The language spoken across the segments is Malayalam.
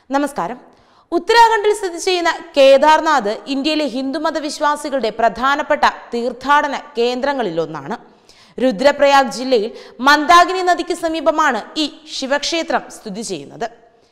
നമസ്കാരം ഉത്തരാഖണ്ഡിൽ സ്ഥിതി ചെയ്യുന്ന കേദാർനാഥ് ഇന്ത്യയിലെ ഹിന്ദുമത വിശ്വാസികളുടെ പ്രധാനപ്പെട്ട തീർത്ഥാടന കേന്ദ്രങ്ങളിലൊന്നാണ് രുദ്രപ്രയാഗ് ജില്ലയിൽ മന്ദാകിനി നദിക്ക് സമീപമാണ് ഈ ശിവക്ഷേത്രം സ്ഥിതി ചെയ്യുന്നത്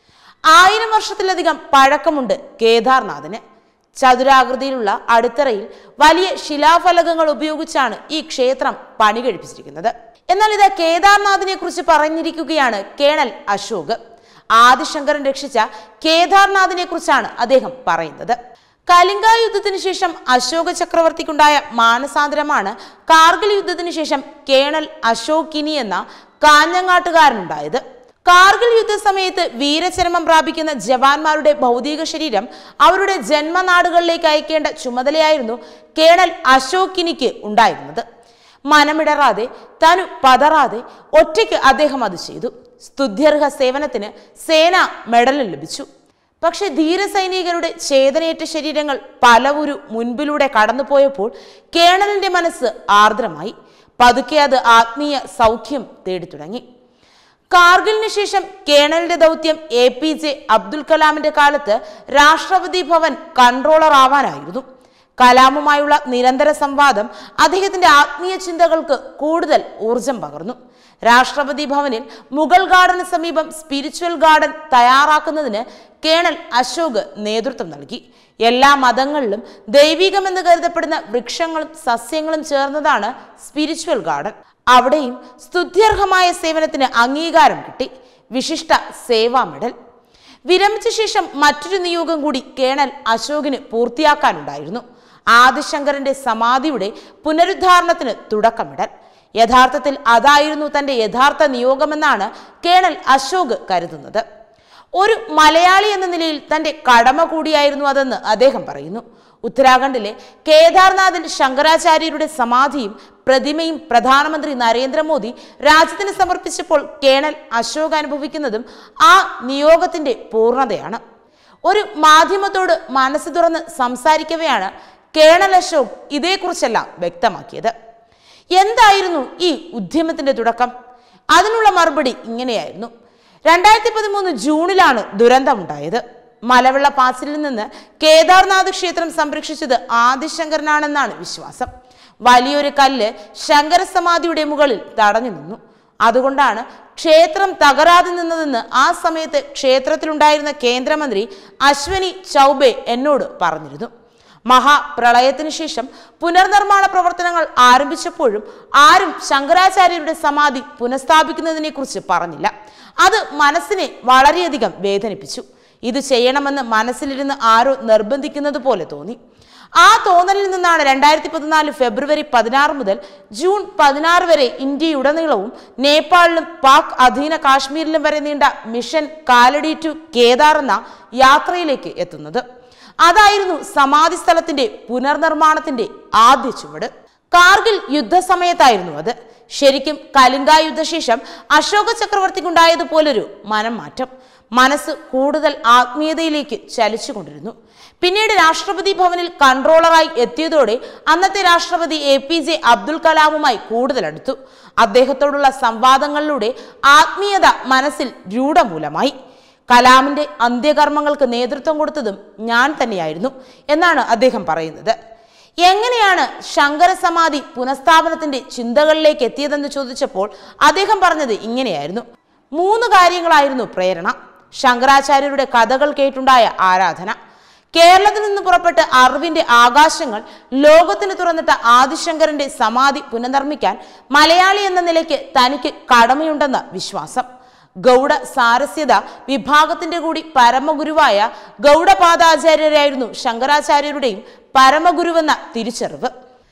ആയിരം വർഷത്തിലധികം പഴക്കമുണ്ട് കേദാർനാഥിന് ചതുരാകൃതിയിലുള്ള അടിത്തറയിൽ വലിയ ശിലാഫലകങ്ങൾ ഉപയോഗിച്ചാണ് ഈ ക്ഷേത്രം പണി കഴിപ്പിച്ചിരിക്കുന്നത് എന്നാൽ ഇത് കേദാർനാഥിനെ കുറിച്ച് പറഞ്ഞിരിക്കുകയാണ് കേണൽ അശോക് ആദിശങ്കരൻ രക്ഷിച്ച കേദാർനാഥിനെ കുറിച്ചാണ് അദ്ദേഹം പറയുന്നത് കലിംഗ യുദ്ധത്തിന് ശേഷം അശോക ചക്രവർത്തിക്കുണ്ടായ മാനസാന്തരമാണ് കാർഗിൽ യുദ്ധത്തിന് ശേഷം കേണൽ അശോകിനി എന്ന കാഞ്ഞങ്ങാട്ടുകാരനുണ്ടായത് കാർഗിൽ യുദ്ധസമയത്ത് വീരചരമം പ്രാപിക്കുന്ന ജവാന്മാരുടെ ഭൗതിക ശരീരം അവരുടെ ജന്മനാടുകളിലേക്ക് അയക്കേണ്ട ചുമതലയായിരുന്നു കേണൽ അശോകിനിക്ക് ഉണ്ടായിരുന്നത് മനമിടറാതെ തനു പതറാതെ ഒറ്റയ്ക്ക് അദ്ദേഹം അത് ചെയ്തു സ്തുത്യർഹ സേവനത്തിന് സേന മെഡലും ലഭിച്ചു പക്ഷെ ധീരസൈനികരുടെ ചേതനയേറ്റ ശരീരങ്ങൾ പലവുരു മുൻപിലൂടെ കടന്നുപോയപ്പോൾ കേണലിന്റെ മനസ്സ് ആർദ്രമായി പതുക്കെ അത് ആത്മീയ സൗഖ്യം തേടി തുടങ്ങി കാർഗിലിന് ശേഷം കേണലിന്റെ ദൗത്യം എ പി ജെ അബ്ദുൽ കലാമിന്റെ കാലത്ത് രാഷ്ട്രപതി ഭവൻ കൺട്രോളർ ആവാനായിരുന്നു കലാമുമായുള്ള നിരന്തര സംവാദം അദ്ദേഹത്തിന്റെ ആത്മീയ ചിന്തകൾക്ക് കൂടുതൽ ഊർജം പകർന്നു രാഷ്ട്രപതി ഭവനിൽ മുഗൾ ഗാർഡന് സമീപം സ്പിരിച്വൽ ഗാർഡൻ തയ്യാറാക്കുന്നതിന് കേണൽ അശോക് നേതൃത്വം നൽകി എല്ലാ മതങ്ങളിലും ദൈവികമെന്ന് കരുതപ്പെടുന്ന വൃക്ഷങ്ങളും സസ്യങ്ങളും ചേർന്നതാണ് സ്പിരിച്വൽ ഗാർഡൻ അവിടെയും സ്തുത്യർഹമായ സേവനത്തിന് അംഗീകാരം കിട്ടി വിശിഷ്ട സേവാ മെഡൽ വിരമിച്ച ശേഷം മറ്റൊരു നിയോഗം കൂടി കേണൽ അശോകിന് പൂർത്തിയാക്കാനുണ്ടായിരുന്നു ആദിശങ്കരന്റെ സമാധിയുടെ പുനരുദ്ധാരണത്തിന് തുടക്കമിടൽ യഥാർത്ഥത്തിൽ അതായിരുന്നു തന്റെ യഥാർത്ഥ നിയോഗമെന്നാണ് കേണൽ അശോക് കരുതുന്നത് ഒരു മലയാളി എന്ന നിലയിൽ തന്റെ കടമ കൂടിയായിരുന്നു അതെന്ന് അദ്ദേഹം പറയുന്നു ഉത്തരാഖണ്ഡിലെ കേദാർനാഥിൽ ശങ്കരാചാര്യരുടെ സമാധിയും പ്രതിമയും പ്രധാനമന്ത്രി നരേന്ദ്രമോദി രാജ്യത്തിന് സമർപ്പിച്ചപ്പോൾ കേണൽ അശോക് അനുഭവിക്കുന്നതും ആ നിയോഗത്തിന്റെ പൂർണ്ണതയാണ് ഒരു മാധ്യമത്തോട് മനസ്സ് തുറന്ന് സംസാരിക്കവെയാണ് കേണൽ അശോക് ഇതേക്കുറിച്ചെല്ലാം വ്യക്തമാക്കിയത് എന്തായിരുന്നു ഈ ഉദ്യമത്തിന്റെ തുടക്കം അതിനുള്ള മറുപടി ഇങ്ങനെയായിരുന്നു രണ്ടായിരത്തി പതിമൂന്ന് ജൂണിലാണ് ദുരന്തമുണ്ടായത് മലവെള്ളപ്പാച്ചിലിൽ നിന്ന് കേദാർനാഥ് ക്ഷേത്രം സംരക്ഷിച്ചത് ആദിശങ്കരനാണെന്നാണ് വിശ്വാസം വലിയൊരു കല്ല് ശങ്കരസമാധിയുടെ മുകളിൽ തടഞ്ഞു നിന്നു അതുകൊണ്ടാണ് ക്ഷേത്രം തകരാതെ നിന്നതെന്ന് ആ സമയത്ത് ക്ഷേത്രത്തിലുണ്ടായിരുന്ന കേന്ദ്രമന്ത്രി അശ്വനി ചൗബെ എന്നോട് പറഞ്ഞിരുന്നു മഹാപ്രളയത്തിന് ശേഷം പുനർനിർമ്മാണ പ്രവർത്തനങ്ങൾ ആരംഭിച്ചപ്പോഴും ആരും ശങ്കരാചാര്യരുടെ സമാധി പുനഃസ്ഥാപിക്കുന്നതിനെ കുറിച്ച് പറഞ്ഞില്ല അത് മനസ്സിനെ വളരെയധികം വേദനിപ്പിച്ചു ഇത് ചെയ്യണമെന്ന് മനസ്സിലിരുന്ന് ആരോ നിർബന്ധിക്കുന്നത് പോലെ തോന്നി ആ തോന്നലിൽ നിന്നാണ് രണ്ടായിരത്തി പതിനാല് ഫെബ്രുവരി പതിനാറ് മുതൽ ജൂൺ പതിനാറ് വരെ ഇന്ത്യയുടനീളവും നേപ്പാളിലും പാക് അധീന കാശ്മീരിലും വരെ നീണ്ട മിഷൻ കാലടി ടു കേദാർ എന്ന യാത്രയിലേക്ക് എത്തുന്നത് അതായിരുന്നു സമാധി സ്ഥലത്തിന്റെ പുനർനിർമ്മാണത്തിന്റെ ആദ്യ ചുവട് കാർഗിൽ യുദ്ധസമയത്തായിരുന്നു അത് ശരിക്കും കലിംഗ യുദ്ധശേഷം അശോക ചക്രവർത്തിക്കുണ്ടായതുപോലൊരു മനം മാറ്റം മനസ്സ് കൂടുതൽ ആത്മീയതയിലേക്ക് ചലിച്ചുകൊണ്ടിരുന്നു പിന്നീട് രാഷ്ട്രപതി ഭവനിൽ കൺട്രോളറായി എത്തിയതോടെ അന്നത്തെ രാഷ്ട്രപതി എ പി ജെ അബ്ദുൽ കലാമുമായി കൂടുതൽ അടുത്തു അദ്ദേഹത്തോടുള്ള സംവാദങ്ങളിലൂടെ ആത്മീയത മനസ്സിൽ രൂഢമൂലമായി കലാമിന്റെ അന്ത്യകർമ്മങ്ങൾക്ക് നേതൃത്വം കൊടുത്തതും ഞാൻ തന്നെയായിരുന്നു എന്നാണ് അദ്ദേഹം പറയുന്നത് എങ്ങനെയാണ് ശങ്കരസമാധി പുനഃസ്ഥാപനത്തിന്റെ ചിന്തകളിലേക്ക് എത്തിയതെന്ന് ചോദിച്ചപ്പോൾ അദ്ദേഹം പറഞ്ഞത് ഇങ്ങനെയായിരുന്നു മൂന്ന് കാര്യങ്ങളായിരുന്നു പ്രേരണ ശങ്കരാചാര്യരുടെ കഥകൾ കേട്ടുണ്ടായ ആരാധന കേരളത്തിൽ നിന്ന് പുറപ്പെട്ട് അറിവിന്റെ ആകാശങ്ങൾ ലോകത്തിന് തുറന്നിട്ട ആദിശങ്കരന്റെ സമാധി പുനർനിർമ്മിക്കാൻ മലയാളി എന്ന നിലയ്ക്ക് തനിക്ക് കടമയുണ്ടെന്ന വിശ്വാസം ഗൗഡ സാരസ്യത വിഭാഗത്തിന്റെ കൂടി പരമഗുരുവായ ഗൗഡപാദാചാര്യരായിരുന്നു ശങ്കരാചാര്യരുടെയും പരമഗുരുവെന്ന തിരിച്ചറിവ്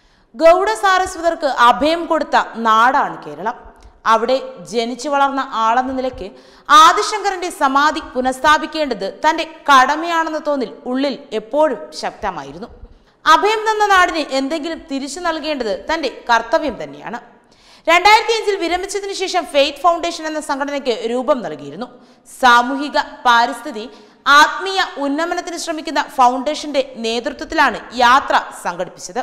ഗൗഡ സാരസ്വതർക്ക് അഭയം കൊടുത്ത നാടാണ് കേരളം അവിടെ ജനിച്ചു വളർന്ന ആളെന്ന നിലയ്ക്ക് ആദിശങ്കരന്റെ സമാധി പുനഃസ്ഥാപിക്കേണ്ടത് തന്റെ കടമയാണെന്ന തോന്നിൽ ഉള്ളിൽ എപ്പോഴും ശക്തമായിരുന്നു അഭയം തന്ന നാടിന് എന്തെങ്കിലും തിരിച്ചു നൽകേണ്ടത് തന്റെ കർത്തവ്യം തന്നെയാണ് രണ്ടായിരത്തി അഞ്ചിൽ വിരമിച്ചതിന് ശേഷം ഫെയ്ത്ത് ഫൗണ്ടേഷൻ എന്ന സംഘടനയ്ക്ക് രൂപം നൽകിയിരുന്നു സാമൂഹിക പാരിസ്ഥിതി ആത്മീയ ഉന്നമനത്തിന് ശ്രമിക്കുന്ന ഫൗണ്ടേഷന്റെ നേതൃത്വത്തിലാണ് യാത്ര സംഘടിപ്പിച്ചത്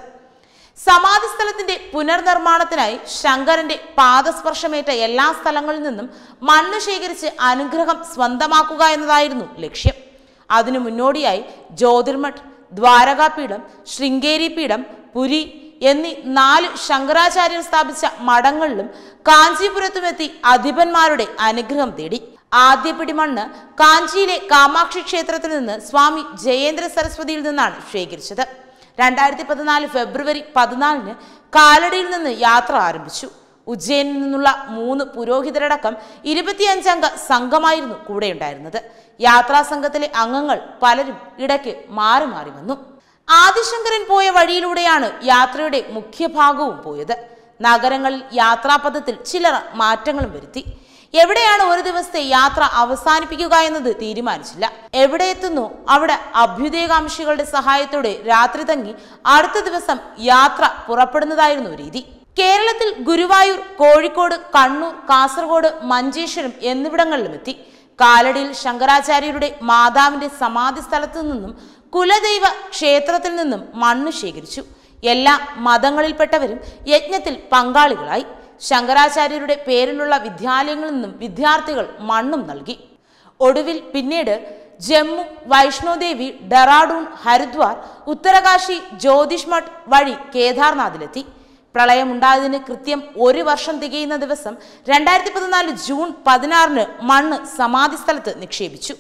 സമാധി സ്ഥലത്തിന്റെ പുനർനിർമ്മാണത്തിനായി ശങ്കരന്റെ പാദസ്പർശമേറ്റ എല്ലാ സ്ഥലങ്ങളിൽ നിന്നും മണ്ണ് ശേഖരിച്ച് അനുഗ്രഹം സ്വന്തമാക്കുക എന്നതായിരുന്നു ലക്ഷ്യം അതിനു മുന്നോടിയായി ജ്യോതിർമഠ് ദ്വാരകാപീഠം ശൃംഗേരി പീഠം പുരി എന്നീ നാല് ശങ്കരാചാര്യർ സ്ഥാപിച്ച മഠങ്ങളിലും കാഞ്ചീപുരത്തുമെത്തി അധിപന്മാരുടെ അനുഗ്രഹം തേടി ആദ്യ പിടിമണ്ണ് കാഞ്ചിയിലെ കാമാക്ഷി ക്ഷേത്രത്തിൽ നിന്ന് സ്വാമി ജയേന്ദ്ര സരസ്വതിയിൽ നിന്നാണ് ശേഖരിച്ചത് രണ്ടായിരത്തി പതിനാല് ഫെബ്രുവരി പതിനാലിന് കാലടിയിൽ നിന്ന് യാത്ര ആരംഭിച്ചു ഉജ്ജയിനിൽ നിന്നുള്ള മൂന്ന് പുരോഹിതരടക്കം ഇരുപത്തിയഞ്ചംഗ സംഘമായിരുന്നു കൂടെയുണ്ടായിരുന്നത് യാത്രാ സംഘത്തിലെ അംഗങ്ങൾ പലരും ഇടയ്ക്ക് മാറി മാറി വന്നു ആദിശങ്കരൻ പോയ വഴിയിലൂടെയാണ് യാത്രയുടെ മുഖ്യഭാഗവും പോയത് നഗരങ്ങളിൽ യാത്രാപഥത്തിൽ ചിലർ മാറ്റങ്ങളും വരുത്തി എവിടെയാണ് ഒരു ദിവസത്തെ യാത്ര അവസാനിപ്പിക്കുക എന്നത് തീരുമാനിച്ചില്ല എവിടെ എത്തുന്നു അവിടെ അഭ്യുദയകാംക്ഷികളുടെ സഹായത്തോടെ രാത്രി തങ്ങി അടുത്ത ദിവസം യാത്ര പുറപ്പെടുന്നതായിരുന്നു രീതി കേരളത്തിൽ ഗുരുവായൂർ കോഴിക്കോട് കണ്ണൂർ കാസർഗോഡ് മഞ്ചേശ്വരം എന്നിവിടങ്ങളിലും എത്തി കാലടിയിൽ ശങ്കരാചാര്യരുടെ മാതാവിന്റെ സമാധി സ്ഥലത്തു നിന്നും കുലദൈവ ക്ഷേത്രത്തിൽ നിന്നും മണ്ണ് ശേഖരിച്ചു എല്ലാ മതങ്ങളിൽപ്പെട്ടവരും യജ്ഞത്തിൽ പങ്കാളികളായി ശങ്കരാചാര്യരുടെ പേരിലുള്ള വിദ്യാലയങ്ങളിൽ നിന്നും വിദ്യാർത്ഥികൾ മണ്ണും നൽകി ഒടുവിൽ പിന്നീട് ജമ്മു വൈഷ്ണോദേവി ഡെറാഡൂൺ ഹരിദ്വാർ ഉത്തരകാശി ജ്യോതിഷ്മഠ് വഴി കേദാർനാഥിലെത്തി പ്രളയമുണ്ടായതിന് കൃത്യം ഒരു വർഷം തികയുന്ന ദിവസം രണ്ടായിരത്തി പതിനാല് ജൂൺ പതിനാറിന് മണ്ണ് സമാധി സ്ഥലത്ത് നിക്ഷേപിച്ചു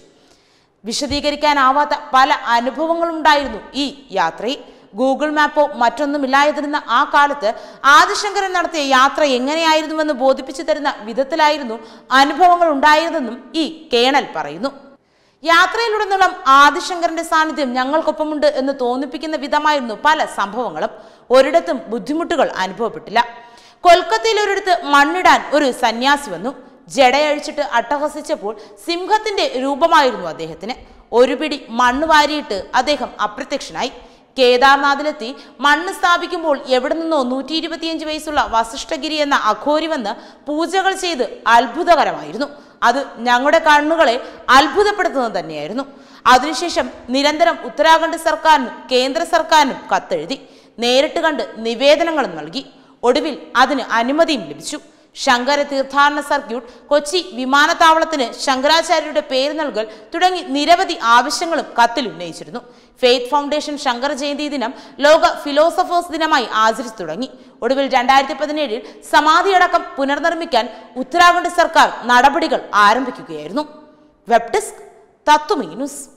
വിശദീകരിക്കാനാവാത്ത പല അനുഭവങ്ങളുണ്ടായിരുന്നു ഈ യാത്രയിൽ ഗൂഗിൾ മാപ്പോ മറ്റൊന്നുമില്ലാതിരുന്ന ആ കാലത്ത് ആദിശങ്കരൻ നടത്തിയ യാത്ര എങ്ങനെയായിരുന്നുവെന്ന് ബോധിപ്പിച്ചു തരുന്ന വിധത്തിലായിരുന്നു അനുഭവങ്ങൾ ഉണ്ടായതെന്നും ഈ കേണൽ പറയുന്നു യാത്രയിലുടനീളം ആദിശങ്കരന്റെ സാന്നിധ്യം ഞങ്ങൾക്കൊപ്പമുണ്ട് എന്ന് തോന്നിപ്പിക്കുന്ന വിധമായിരുന്നു പല സംഭവങ്ങളും ഒരിടത്തും ബുദ്ധിമുട്ടുകൾ അനുഭവപ്പെട്ടില്ല കൊൽക്കത്തയിൽ ഒരിടത്ത് മണ്ണിടാൻ ഒരു സന്യാസി വന്നു ജടയഴിച്ചിട്ട് അട്ടഹസിച്ചപ്പോൾ സിംഹത്തിന്റെ രൂപമായിരുന്നു അദ്ദേഹത്തിന് ഒരു പിടി മണ്ണ് വാരിയിട്ട് അദ്ദേഹം അപ്രത്യക്ഷനായി കേദാർനാഥിലെത്തി മണ്ണ് സ്ഥാപിക്കുമ്പോൾ എവിടെ നിന്നോ നൂറ്റി ഇരുപത്തിയഞ്ച് വയസ്സുള്ള വസിഷ്ഠഗിരി എന്ന അഘോരി വന്ന് പൂജകൾ ചെയ്ത് അത്ഭുതകരമായിരുന്നു അത് ഞങ്ങളുടെ കണ്ണുകളെ അത്ഭുതപ്പെടുത്തുന്നത് തന്നെയായിരുന്നു അതിനുശേഷം നിരന്തരം ഉത്തരാഖണ്ഡ് സർക്കാരിനും കേന്ദ്ര സർക്കാരിനും കത്തെഴുതി നേരിട്ട് കണ്ട് നിവേദനങ്ങളും നൽകി ഒടുവിൽ അതിന് അനുമതിയും ലഭിച്ചു ശങ്കര തീർത്ഥാടന സർക്യൂട്ട് കൊച്ചി വിമാനത്താവളത്തിന് ശങ്കരാചാര്യരുടെ പേര് നൽകൽ തുടങ്ങി നിരവധി ആവശ്യങ്ങളും കത്തിൽ ഉന്നയിച്ചിരുന്നു ഫെയ്ത്ത് ഫൗണ്ടേഷൻ ശങ്കര ജയന്തി ദിനം ലോക ഫിലോസഫേഴ്സ് ദിനമായി ആചരിച്ചു തുടങ്ങി ഒടുവിൽ രണ്ടായിരത്തി പതിനേഴിൽ സമാധിയടക്കം പുനർനിർമ്മിക്കാൻ ഉത്തരാഖണ്ഡ് സർക്കാർ നടപടികൾ ആരംഭിക്കുകയായിരുന്നു വെബ് ഡെസ്ക് തത്വമീ ന്യൂസ്